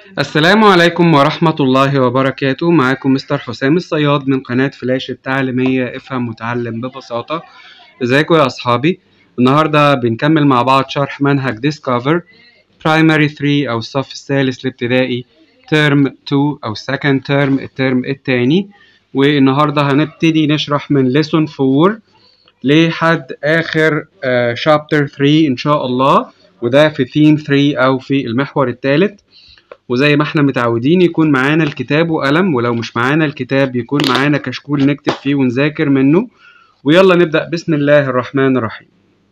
السلام عليكم ورحمة الله وبركاته معاكم مستر حسام الصياد من قناة فلاش التعليمية افهم وتعلم ببساطة ازيكم يا أصحابي النهاردة بنكمل مع بعض شرح منهج Discover Primary 3 أو الصف الثالث الابتدائي ترم 2 أو second term الترم التاني والنهاردة هنبتدي نشرح من lesson 4 لحد آخر آه, chapter 3 إن شاء الله وده في theme 3 أو في المحور الثالث وزي ما احنا متعودين يكون معانا الكتاب وقلم ولو مش معانا الكتاب يكون معانا كشكول نكتب فيه ونذاكر منه ويلا نبدأ بسم الله الرحمن الرحيم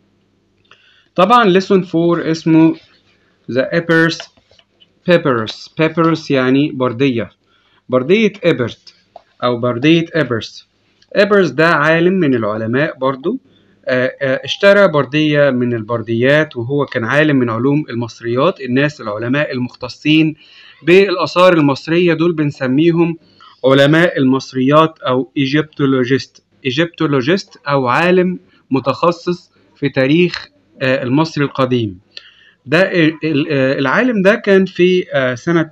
طبعا lesson 4 اسمه the Epers Peppers Peppers يعني بردية بردية إبرت أو بردية إبرس إبرس ده عالم من العلماء برضو اشترى بردية من البرديات وهو كان عالم من علوم المصريات الناس العلماء المختصين بالآثار المصرية دول بنسميهم علماء المصريات أو إيجيبتولوجيست إيجيبتولوجيست أو عالم متخصص في تاريخ المصري القديم ده العالم ده كان في سنة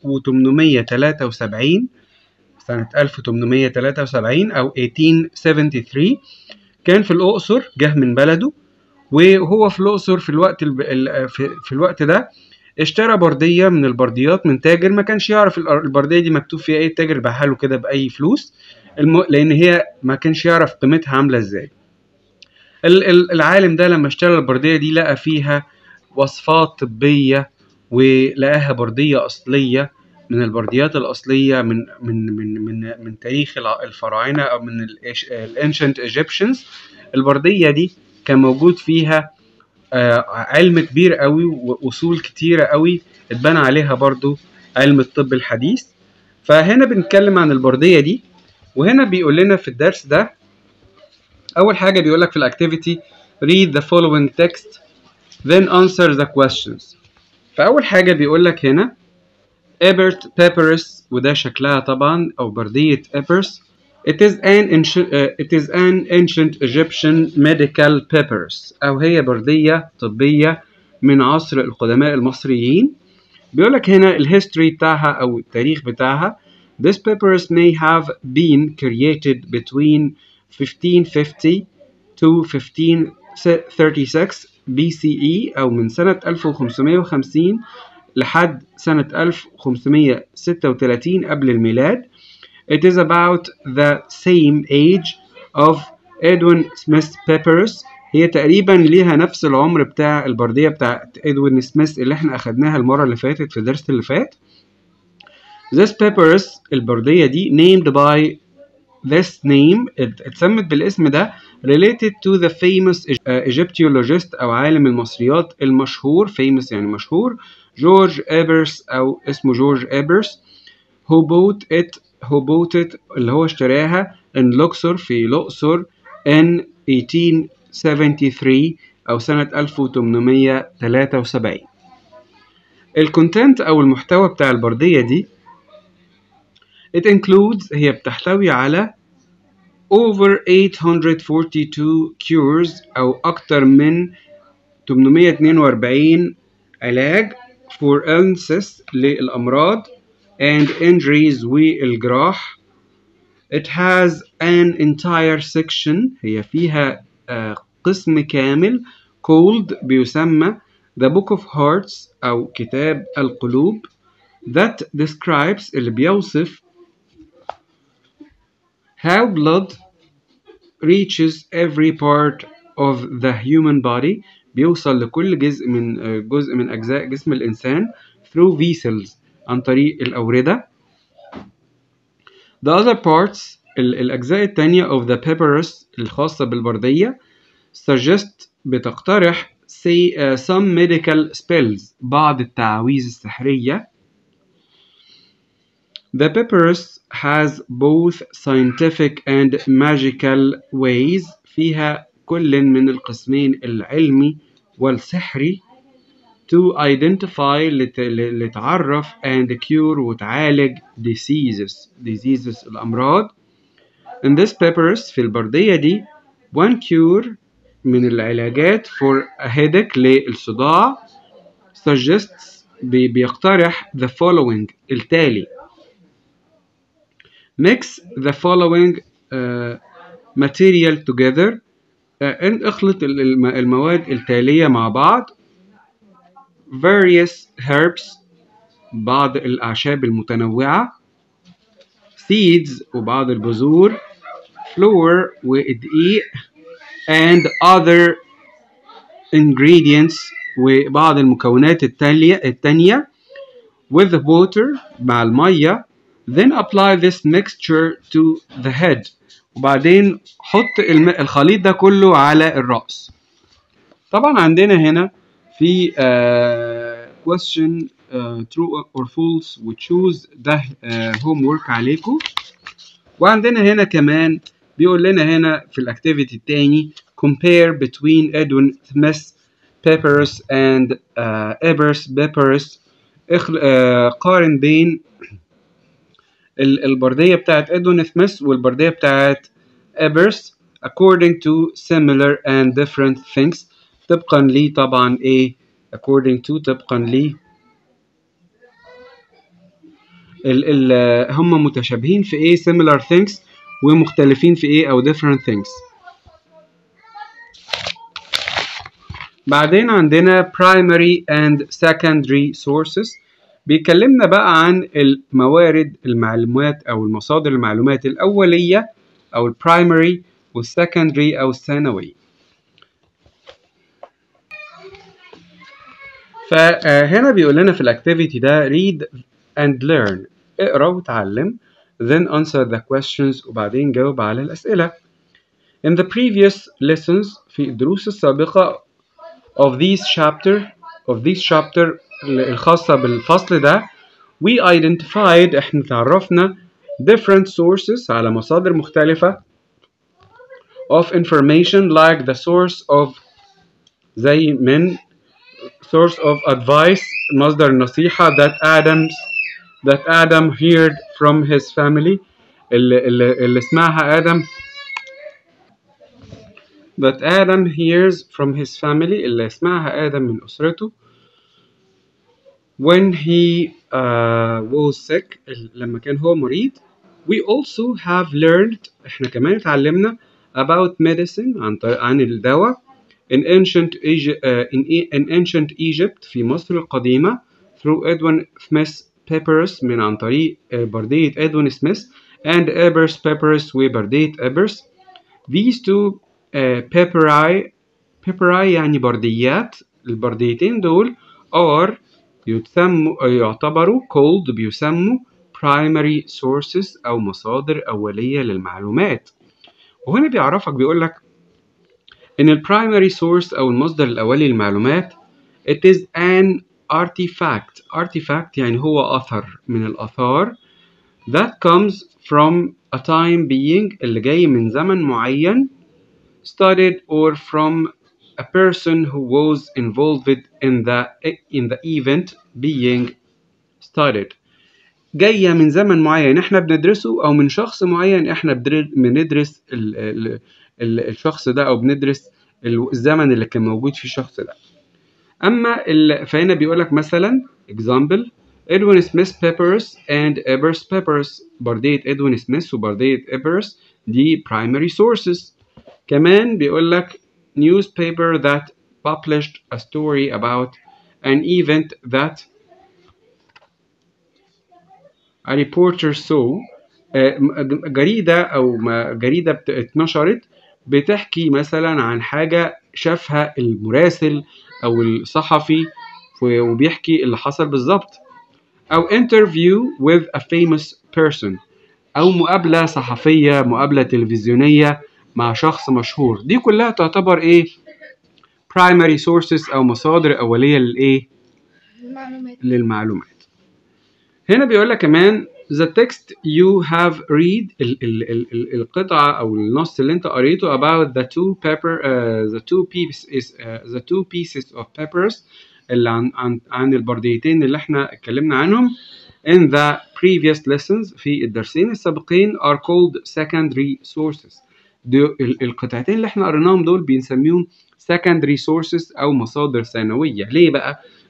1873 سنة 1873 أو 1873 كان في الأقصر جه من بلده وهو في الأقصر في الوقت في الوقت ده اشترى بردية من البرديات من تاجر ما كانش يعرف البردية دي مكتوب فيها ايه التاجر باعها له كده بأي فلوس الم... لأن هي ما كانش يعرف قيمتها عاملة ازاي العالم ده لما اشترى البردية دي لقى فيها وصفات طبية ولقاها بردية أصلية من البرديات الأصلية من من من من من تاريخ الفراعنة أو من الانشنت ايجيبشنز البردية دي كان موجود فيها علم كبير قوي وأصول كتيرة قوي اتبنى عليها برضو علم الطب الحديث فهنا بنتكلم عن البردية دي وهنا بيقول لنا في الدرس ده أول حاجة بيقول لك في الأكتيفيتي read the following text then answer the questions فأول حاجة بيقول لك هنا Ebert Papyrus وده شكلها طبعا أو بردية Ebers It is an ancient, uh, it is an ancient Egyptian medical papyrus أو هي بردية طبية من عصر القدماء المصريين بيقول لك هنا الهيستوري بتاعها أو التاريخ بتاعها This papyrus may have been created between 1550 to 1536 BCE أو من سنة 1550 لحد سنة 1536 قبل الميلاد. It is about the same age of Edwin Smith Papyrus. هي تقريبا ليها نفس العمر بتاع البردية بتاعت إدوين سميث اللي احنا أخدناها المرة اللي فاتت في الدرس اللي فات. This papyrus البردية دي named by this name اتسمت بالاسم ده related to the famous Egyptologist أو عالم المصريات المشهور famous يعني مشهور جورج إبرس أو اسمه جورج إبرس who bought it who bought it اللي هو اشتراها in لوكسور في الأقصر in 1873 أو سنة 1873 الكونتنت أو المحتوى بتاع البردية دي it includes هي بتحتوي على over 842 cures أو أكتر من 842 علاج for illnesses للأمراض and injuries والجراح it has an entire section هي فيها uh, قسم كامل called بيسمى the book of hearts أو كتاب القلوب that describes اللي بيوصف how blood reaches every part of the human body بيوصل لكل جزء من جزء من أجزاء جسم الإنسان through vessels عن طريق الأوردة. The other parts الأجزاء التانية of the papyrus الخاصة بالبردية suggest بتقترح say uh, some medical spells بعض التعاويذ السحرية. The papyrus has both scientific and magical ways فيها كل من القسمين العلمي والسحري to identify لتعرف and cure وتعالج diseases diseases الأمراض in this papyrus في البردية دي one cure من العلاجات for a headache للصداع suggests بي- بيقترح the following التالي mix the following uh, material together uh, ان اخلط ال- الم- المواد التالية مع بعض various herbs بعض الأعشاب المتنوعة seeds وبعض البذور flour والدقيق and other ingredients وبعض المكونات التالية التانية with the water مع المية then apply this mixture to the head وبعدين حط الم- الخليط ده كله على الرأس طبعا عندنا هنا في uh, question uh, true or false وتشوز ده uh, homework عليكم وعندنا هنا كمان بيقول لنا هنا في الاكتيفيتي التاني compare between Edwin Smith Papyrus and uh, Ebers Papyrus اخل... uh, قارن بين ال- البردية بتاعت ادوين سميث والبردية بتاعت ابرس according to similar and different things طبقا لي طبعا ايه according to طبقا لي ال ال هم متشابهين في ايه similar things ومختلفين في ايه او different things بعدين عندنا primary and secondary sources بيكلمنا بقى عن الموارد المعلومات او المصادر المعلومات الاوليه او البرايمري والسكندري او الثانوي فهنا بيقول لنا في الاكتيفيتي ده read and learn اقرا وتعلم then answer the questions وبعدين جاوب على الاسئله in the previous lessons في الدروس السابقه of this chapter of this chapter الخاصة بالفصل ده we identified احنا تعرفنا different sources على مصادر مختلفة of information like the source of زي من source of advice مصدر النصيحة that Adams that Adam heard from his family اللي, اللي, اللي اسمعها آدم that Adam hears from his family اللي اسمعها آدم من أسرته when he uh, was sick ال- لما كان هو مريض we also have learned احنا كمان اتعلمنا about medicine عن طريق عن الدواء in ancient Egypt, uh, in, E- in ancient Egypt في مصر القديمة through Edwin Smith papyrus من عن طريق uh, بردية Edwin Smith and Ebers papyrus وبردية Ebers these two uh, papyri papyri يعني برديات البرديتين دول are يتسموا يعتبروا called بيسموا primary sources أو مصادر أولية للمعلومات وهنا بيعرفك بيقول لك إن ال primary source أو المصدر الأولي للمعلومات it is an artifact artifact يعني هو أثر من الآثار that comes from a time being اللي جاي من زمن معين studied or from a person who was involved in the in the event being studied جاية من زمن معين احنا بندرسه او من شخص معين احنا بدر- بندرس ال ال ال الشخص ده او بندرس ال- الزمن اللي كان موجود فيه الشخص ده اما ال... فهنا بيقول لك مثلا example Edwin Smith papyrus and Ebers papyrus بردية Edwin Smith وبردية Ebers دي primary sources كمان بيقول لك newspaper that published a story about an event that a reporter saw آه، م- جريدة أو ما- جريدة بت- اتنشرت بتحكي مثلا عن حاجة شافها المراسل أو الصحفي و- وبيحكي اللي حصل بالظبط أو interview with a famous person أو مقابلة صحفية مقابلة تلفزيونية مع شخص مشهور دي كلها تعتبر إيه primary sources أو مصادر أولية للإيه المعلومات للمعلومات هنا بيقول لك كمان the text you have read ال ال ال ال القطعة أو النص اللي أنت قريته about the two paper uh, the two pieces uh, the two pieces of papers اللي عن عن عن البرديتين اللي احنا اتكلمنا عنهم in the previous lessons في الدرسين السابقين are called secondary sources دو ال- القطعتين اللي احنا قريناهم دول بنسميهم secondary sources أو مصادر ثانوية ليه بقى؟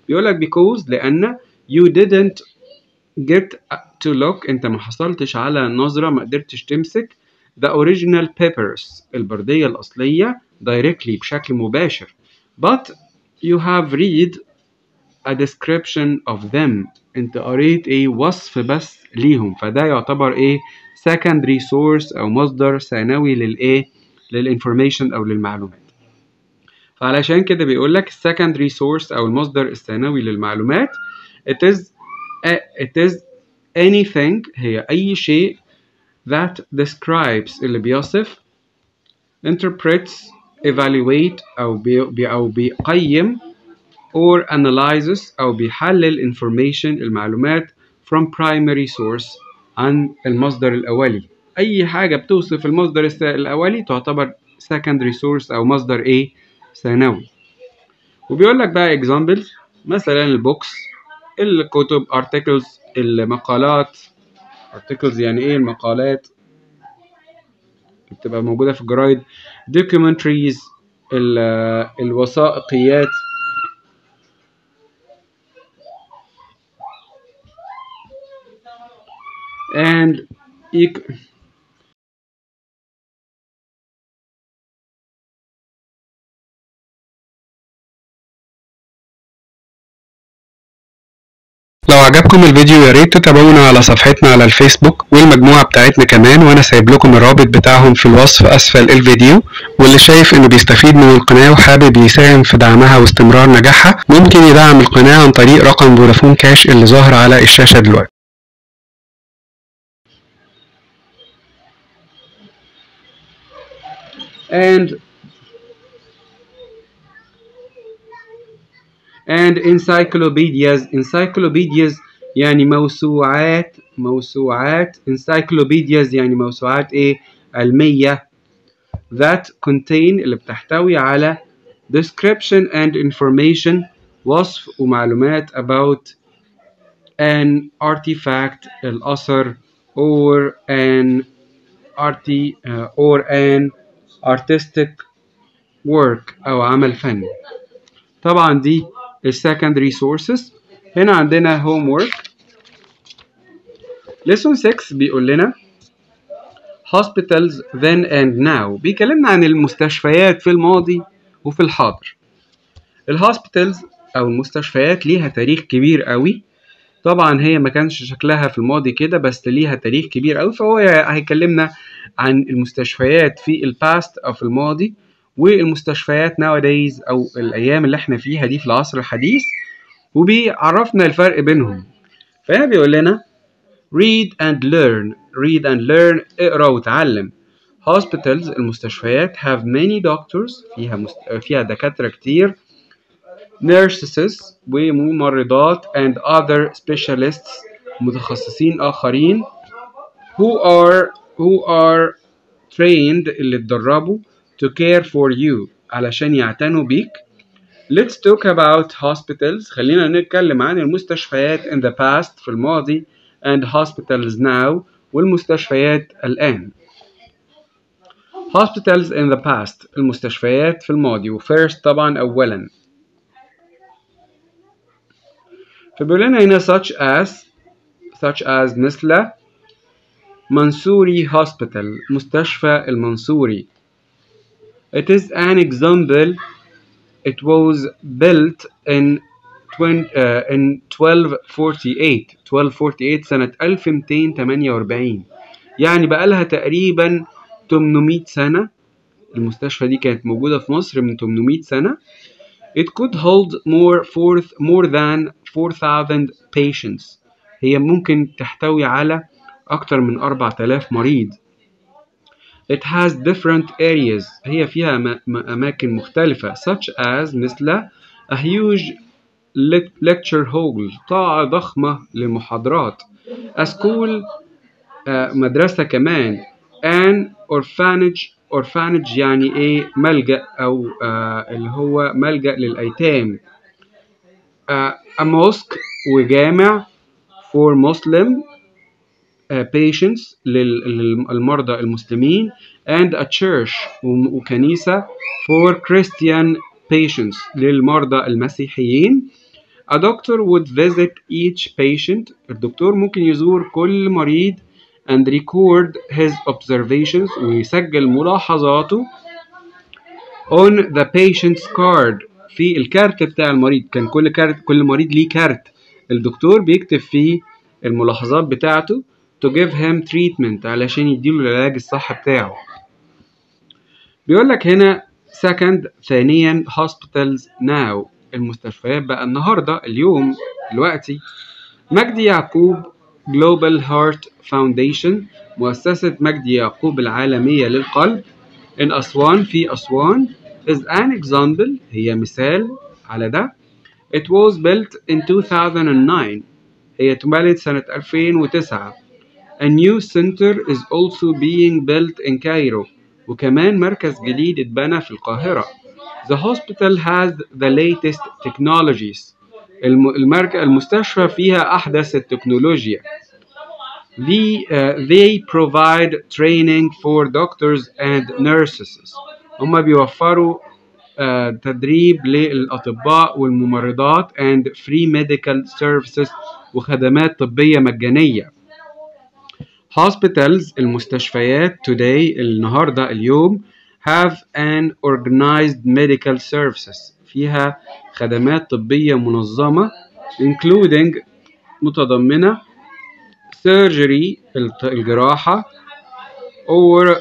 بيقول لك because لأن you didn't get to look أنت ما حصلتش على نظرة ما قدرتش تمسك the original papers البردية الأصلية directly بشكل مباشر but you have read a description of them انت قريت ايه وصف بس ليهم فده يعتبر ايه secondary source او مصدر ثانوي للايه للانفورميشن او للمعلومات فعلشان كده بيقول لك secondary source او المصدر الثانوي للمعلومات it is it is anything هي اي شيء that describes اللي بيصف interprets evaluate أو بي أو بيقيم or analyzes أو بيحلل information المعلومات from primary source عن المصدر الأولي أي حاجة بتوصف المصدر الأولي تعتبر secondary source أو مصدر إيه ثانوي وبيقول لك بقى examples مثلا البوكس الكتب articles المقالات articles يعني ايه المقالات بتبقى موجودة في الجرايد documentaries الوثائقيات and لو عجبكم الفيديو يا ريت تتابعونا على صفحتنا على الفيسبوك والمجموعة بتاعتنا كمان وانا سايب لكم الرابط بتاعهم في الوصف اسفل الفيديو واللي شايف انه بيستفيد من القناة وحابب يساهم في دعمها واستمرار نجاحها ممكن يدعم القناة عن طريق رقم فودافون كاش اللي ظاهر على الشاشة دلوقتي and and encyclopedias encyclopedias يعني موسوعات موسوعات encyclopedias يعني موسوعات ايه علمية that contain اللي بتحتوي على description and information وصف ومعلومات about an artifact الأثر or an arti uh, or an artistic work أو عمل فني طبعا دي السكندري سورسز هنا عندنا homework lesson 6 بيقول لنا hospitals then and now بيكلمنا عن المستشفيات في الماضي وفي الحاضر الهوسبيتالز او المستشفيات ليها تاريخ كبير قوي طبعا هي ما كانش شكلها في الماضي كده بس ليها تاريخ كبير قوي فهو هيكلمنا عن المستشفيات في الباست او في الماضي والمستشفيات nowadays او الايام اللي احنا فيها دي في العصر الحديث وبيعرفنا الفرق بينهم فهنا بيقول لنا read and learn read and learn اقرا وتعلم hospitals المستشفيات have many doctors فيها مست... فيها دكاترة كتير nurses وممرضات and other specialists متخصصين آخرين who are who are trained اللي اتدربوا to care for you علشان يعتنوا بيك Let's talk about hospitals خلينا نتكلم عن المستشفيات in the past في الماضي and hospitals now والمستشفيات الآن hospitals in the past المستشفيات في الماضي وفيرست طبعا أولا فبيقول لنا هنا such as such as مثل منصوري hospital مستشفى المنصوري It is an example it was built in 20, uh, in 1248 1248 سنة 1248 يعني بقالها تقريبا 800 سنة المستشفى دي كانت موجودة في مصر من 800 سنة It could hold more, four, more than 4000 patients هي ممكن تحتوي على أكثر من 4000 مريض It has different areas هي فيها أماكن مختلفة such as مثل a huge lecture hall قاعة ضخمة للمحاضرات a school uh, مدرسة كمان an orphanage orphanage يعني ايه ملجأ أو uh, اللي هو ملجأ للأيتام uh, a mosque وجامع for Muslim patients للمرضى المسلمين and a church وكنيسة for Christian patients للمرضى المسيحيين A doctor would visit each patient الدكتور ممكن يزور كل مريض and record his observations ويسجل ملاحظاته on the patient's card في الكارت بتاع المريض كان كل كارت كل مريض ليه كارت الدكتور بيكتب فيه الملاحظات بتاعته to give him treatment علشان يديله العلاج الصح بتاعه بيقول لك هنا second ثانيا hospitals now المستشفيات بقى النهارده اليوم دلوقتي مجدي يعقوب Global Heart Foundation مؤسسة مجدي يعقوب العالمية للقلب in أسوان في أسوان is an example هي مثال على ده It was built in 2009 هي اتبنت سنة 2009 A new center is also being built in Cairo وكمان مركز جديد اتبنى في القاهرة The hospital has the latest technologies الم- المرك... المستشفى فيها أحدث التكنولوجيا The, uh, they provide training for doctors and nurses هم بيوفروا uh, تدريب للأطباء والممرضات and free medical services وخدمات طبية مجانية Hospitals المستشفيات today النهاردة اليوم have an organized medical services فيها خدمات طبية منظمة including متضمنة surgery الت- الجراحة or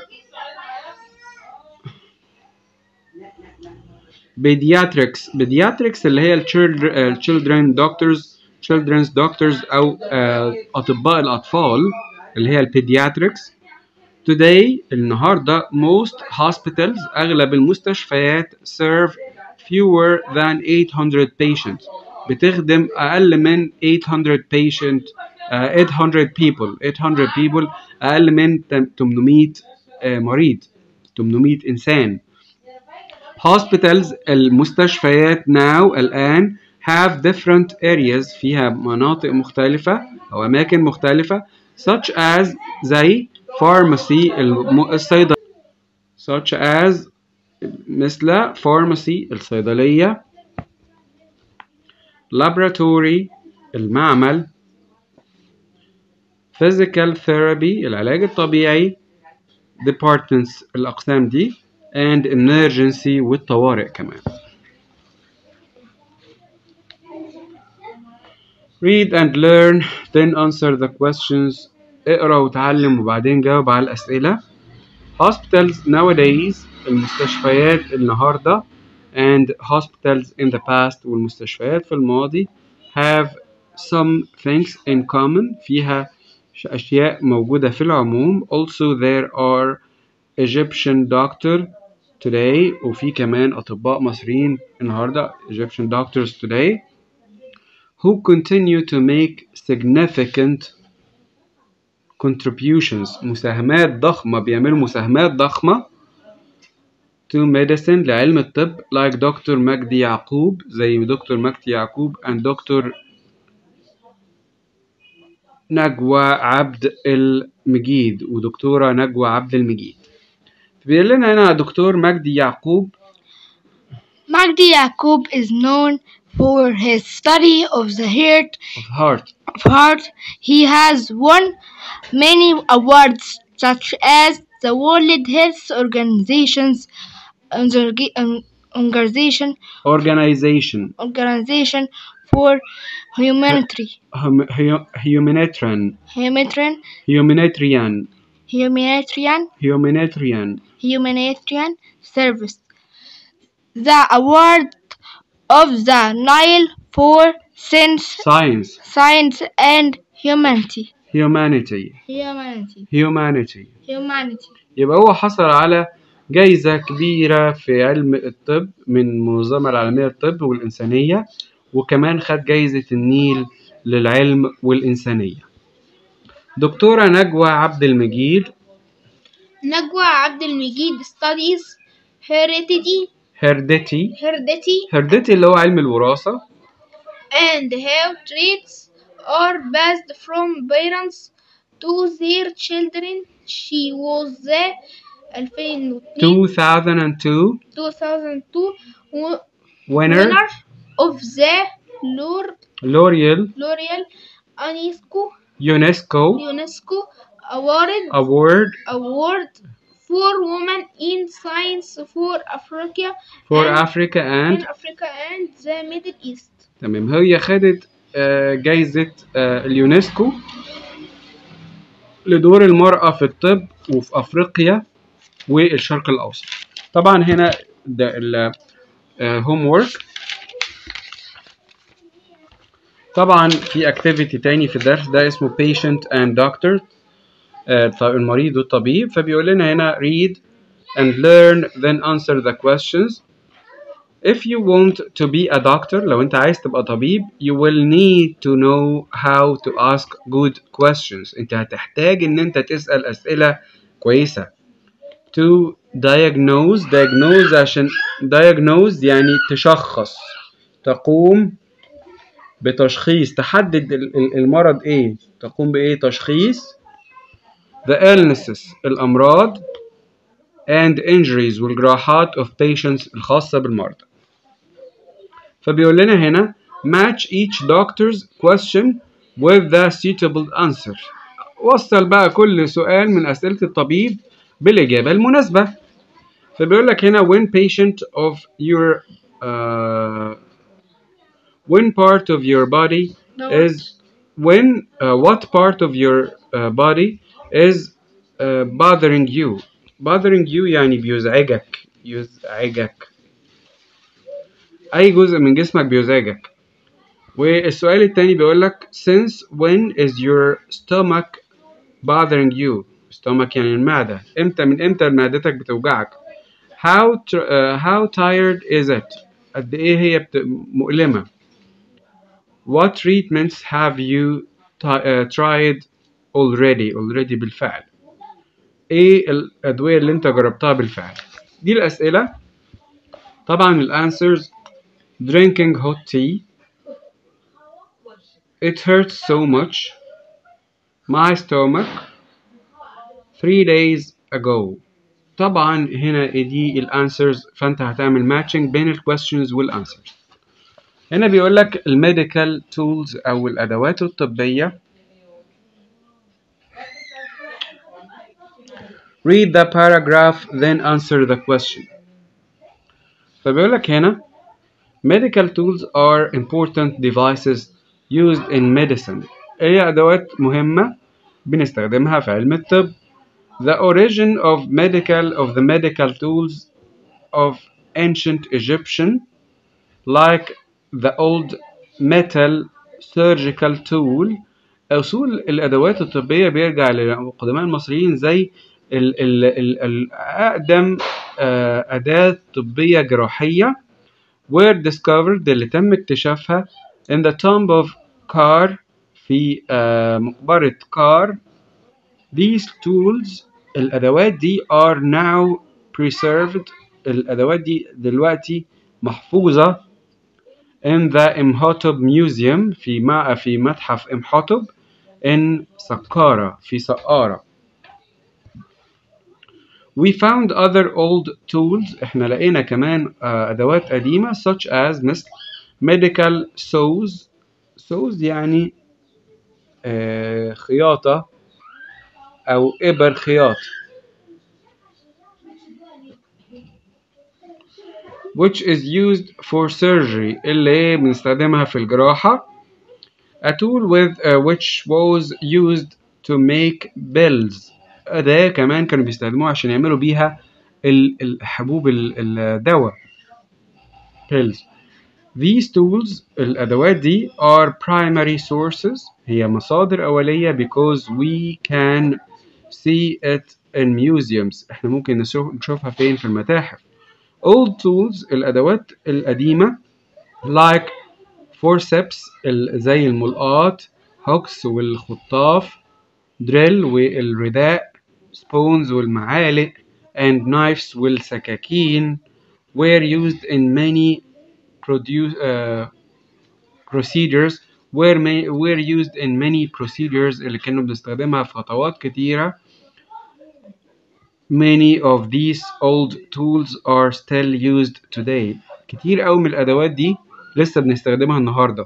pediatrics pediatrics اللي هي الchildren uh, children doctors children's doctors أو uh, أطباء الأطفال اللي هي البيدياتريكس Today النهاردة most hospitals أغلب المستشفيات serve fewer than 800 patients بتخدم أقل من 800 patient uh, 800 people 800 people أقل من 800 uh, مريض 800 إنسان hospitals المستشفيات now الآن have different areas فيها مناطق مختلفة أو أماكن مختلفة such as زي pharmacy الم- الصيدلة such as مثل pharmacy الصيدلية laboratory المعمل physical therapy العلاج الطبيعي departments الأقسام دي and emergency والطوارئ كمان read and learn then answer the questions اقرا وتعلم وبعدين جاوب على الأسئلة hospitals nowadays المستشفيات النهاردة and hospitals in the past والمستشفيات في الماضي have some things in common فيها ش- أشياء موجودة في العموم also there are Egyptian doctor today وفي كمان أطباء مصريين النهاردة Egyptian doctors today who continue to make significant contributions مساهمات ضخمة بيعملوا مساهمات ضخمة to medicine لعلم الطب like دكتور مجدي يعقوب زي دكتور مجدي يعقوب and دكتور نجوى عبد المجيد ودكتورة نجوى عبد المجيد بيقول لنا هنا دكتور مجدي يعقوب Magdi Yaqub is known for his study of the heart of heart of heart. He has won many awards such as the World Health Organization's Orga- um, organization organization organization for humanitarian hum- hu- humanitarian humanitarian humanitarian humanitarian humanitarian humanitarian service. The award of the Nile for Sense, science Science and Humanity. humanity Humanity. humanity Humanity. يبقى هو حصل على جايزة كبيرة في علم الطب من المنظمة العالمية للطب والإنسانية وكمان خد جايزة النيل للعلم والإنسانية دكتورة نجوى عبد المجيد Najwa Abdul Majid studies heredity, هردتي heredity هردتي اللي هو علم الوراثة and how traits are passed from parents to their children. She was the 2002 2002 2002 wo- winner winner of the لور لوريال لوريال أنيسكو يونسكو يونسكو awarded award award for women in science for Africa for and Africa in and Africa and the Middle East تمام هي خدت آه، جايزة آه، اليونسكو لدور المرأة في الطب وفي أفريقيا والشرق الأوسط طبعا هنا ده الهوم وورك طبعا في اكتيفيتي تاني في الدرس ده اسمه patient and doctor آه، المريض والطبيب فبيقول لنا هنا read and learn then answer the questions If you want to be a doctor لو انت عايز تبقى طبيب you will need to know how to ask good questions انت هتحتاج ان انت تسأل اسئلة كويسة to diagnose diagnose عشان diagnose يعني تشخص تقوم بتشخيص تحدد ال- ال- المرض ايه تقوم بايه تشخيص the illnesses الامراض and injuries والجراحات of patients الخاصة بالمرضى فبيقول لنا هنا match each doctor's question with the suitable answer وصل بقى كل سؤال من أسئلة الطبيب بالإجابة المناسبة فبيقول لك هنا when patient of your uh, when part of your body is when uh, what part of your uh, body is uh, bothering you bothering you يعني بيزعجك يزعجك أي جزء من جسمك بيزعجك والسؤال التاني بيقول لك since when is your stomach bothering you stomach يعني المعدة امتى من امتى معدتك بتوجعك how tr- uh, how tired is it قد ايه هي بت... مؤلمة what treatments have you ti- uh, tried already already بالفعل ايه الادوية اللي انت جربتها بالفعل دي الاسئلة طبعا الانسرز drinking hot tea it hurts so much my stomach three days ago طبعا هنا دي الانسرز فانت هتعمل ماتشنج بين الكويستشنز والانسرز هنا بيقول لك الميديكال تولز او الادوات الطبيه read the paragraph then answer the question فبيقول لك هنا medical tools are important devices used in medicine هي ادوات مهمه بنستخدمها في علم الطب the origin of medical of the medical tools of ancient Egyptian like the old metal surgical tool أصول الأدوات الطبية بيرجع للقدماء المصريين زي ال ال ال ال أقدم آه، أداة طبية جراحية were discovered اللي تم اكتشافها in the tomb of Kar في آه، مقبرة كار These tools الأدوات دي are now preserved الأدوات دي دلوقتي محفوظة in the Imhotep Museum في مع في متحف إمحotep in سقارة في سقارة We found other old tools احنا لقينا كمان آه، أدوات قديمة such as مثل medical saws saws يعني آه، خياطة أو إبر خياط which is used for surgery اللي بنستخدمها في الجراحة a tool with uh, which was used to make bills أداة كمان كانوا بيستخدموها عشان يعملوا بيها ال- الحبوب ال- الدواء pills These tools الأدوات دي are primary sources هي مصادر أولية because we can see it in museums احنا ممكن نشوف- نشوفها فين في المتاحف old tools الأدوات القديمة like forceps ال- زي الملقاط hooks والخطاف drill والرداء spoons والمعالق and knives والسكاكين were used in many produce, uh, procedures were, ma- were used in many procedures اللي كانوا بنستخدمها في خطوات كتيرة Many of these old tools are still used today كتير قوي من الأدوات دي لسه بنستخدمها النهارده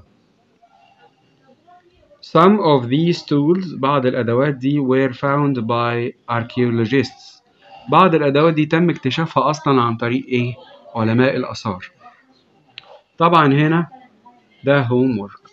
Some of these tools بعض الأدوات دي were found by archaeologists بعض الأدوات دي تم اكتشافها أصلا عن طريق إيه؟ علماء الآثار طبعا هنا ده homework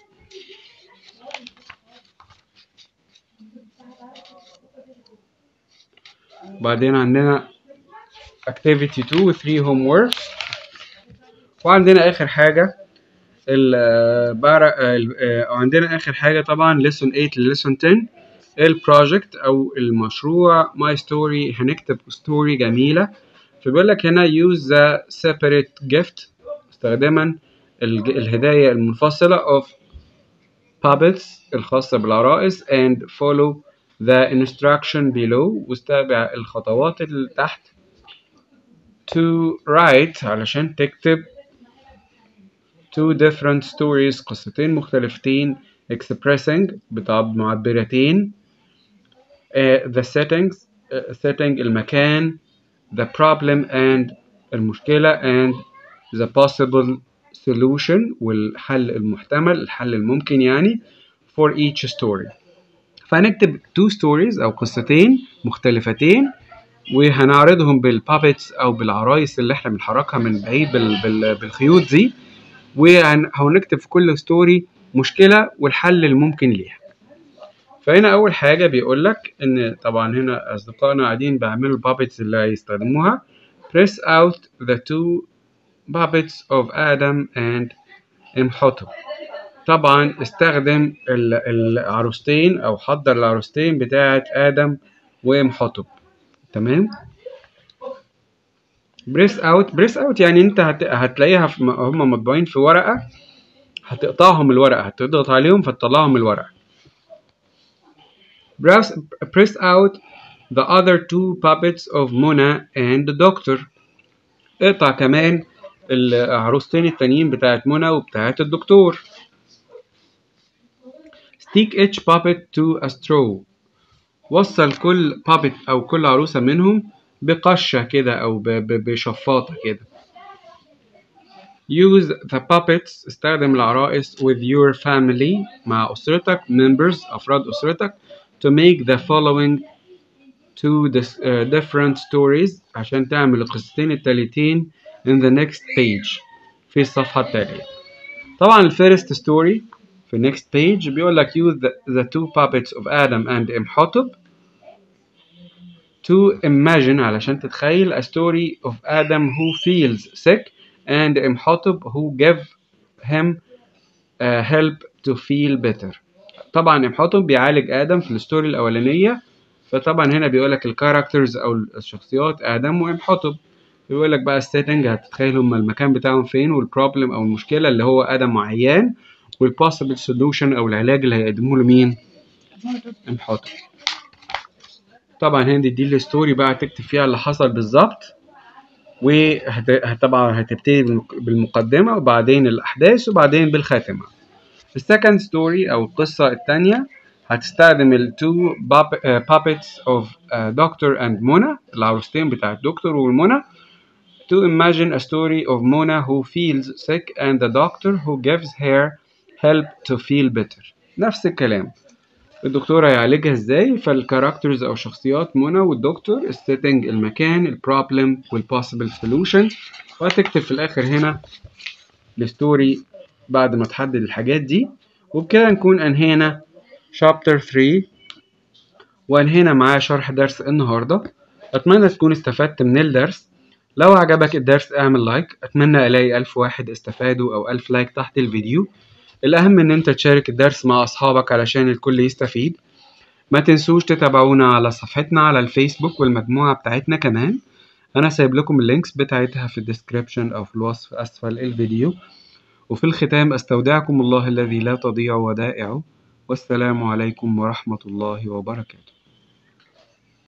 بعدين عندنا activity 2 و 3 homeworks وعندنا آخر حاجة البارا عندنا آخر حاجة طبعا lesson 8 ل lesson 10 البروجكت أو المشروع my story هنكتب ستوري جميلة فبيقول لك هنا use the separate gift مستخدما الج- الهدايا المنفصلة of puppets الخاصة بالعرائس and follow the instruction below واستتبع الخطوات اللي تحت to write علشان تكتب two different stories قصتين مختلفتين expressing بتعب معبرتين uh, the settings uh, setting المكان the problem and المشكلة and the possible solution والحل المحتمل الحل الممكن يعني for each story فهنكتب two stories أو قصتين مختلفتين وهنعرضهم بالبابتس أو بالعرايس اللي احنا بنحركها من بعيد بال بال بالخيوط دي وهنكتب في كل ستوري مشكلة والحل الممكن ليها فهنا أول حاجة بيقول لك إن طبعا هنا أصدقائنا قاعدين بيعملوا البابتس اللي هيستخدموها press out the two puppets of Adam and امحطب طبعا استخدم ال- العروستين أو حضر العروستين بتاعة آدم وامحطب تمام بريس اوت بريس اوت يعني انت هت... هتلاقيها في... هم مطبوعين في ورقة هتقطعهم الورقة هتضغط عليهم فتطلعهم الورقة press, press out the other two puppets of Mona and the doctor اقطع كمان العروستين التانيين بتاعت منى وبتاعت الدكتور stick each puppet to a straw وصل كل puppet أو كل عروسة منهم بقشة كده أو ب- ب- بشفاطة كده Use the puppets استخدم العرائس with your family مع أسرتك members أفراد أسرتك to make the following two dis- uh, different stories عشان تعمل القصتين التالتين in the next page في الصفحة التالية طبعا الفيرست ستوري في next page بيقول لك use the, the two puppets of Adam and Imhotep to imagine علشان تتخيل a story of Adam who feels sick and Imhotep who give him uh, help to feel better طبعا امحطب بيعالج ادم في الستوري الاولانيه فطبعا هنا بيقول لك الكاركترز او الشخصيات ادم وامحطب بيقول لك بقى السيتنج هتتخيل هما المكان بتاعهم فين والبروبلم او المشكله اللي هو ادم وعيان والبوسيبل سولوشن او العلاج اللي هيقدمه له مين امحطب طبعا هندي دي الستوري بقى تكتب فيها اللي حصل بالظبط وطبعا هتبتدي بالمق- بالمقدمه وبعدين الاحداث وبعدين بالخاتمه السكند ستوري او القصه الثانيه هتستخدم التو puppets of uh, دكتور and منى العروستين بتاع الدكتور والمنى to imagine a story of Mona who feels sick and the doctor who gives her help to feel better نفس الكلام الدكتور هيعالجها ازاي فالكاركترز او شخصيات منى والدكتور السيتنج المكان البروبلم والبوسيبل سولوشن وهتكتب في الاخر هنا الستوري بعد ما تحدد الحاجات دي وبكده نكون انهينا شابتر 3 وانهينا معاه شرح درس النهارده اتمنى تكون استفدت من الدرس لو عجبك الدرس اعمل لايك اتمنى الاقي الف واحد استفادوا او الف لايك تحت الفيديو الاهم ان انت تشارك الدرس مع اصحابك علشان الكل يستفيد ما تنسوش تتابعونا على صفحتنا على الفيسبوك والمجموعة بتاعتنا كمان انا سايب لكم اللينكس بتاعتها في الديسكريبشن او في الوصف اسفل الفيديو وفي الختام استودعكم الله الذي لا تضيع ودائعه والسلام عليكم ورحمة الله وبركاته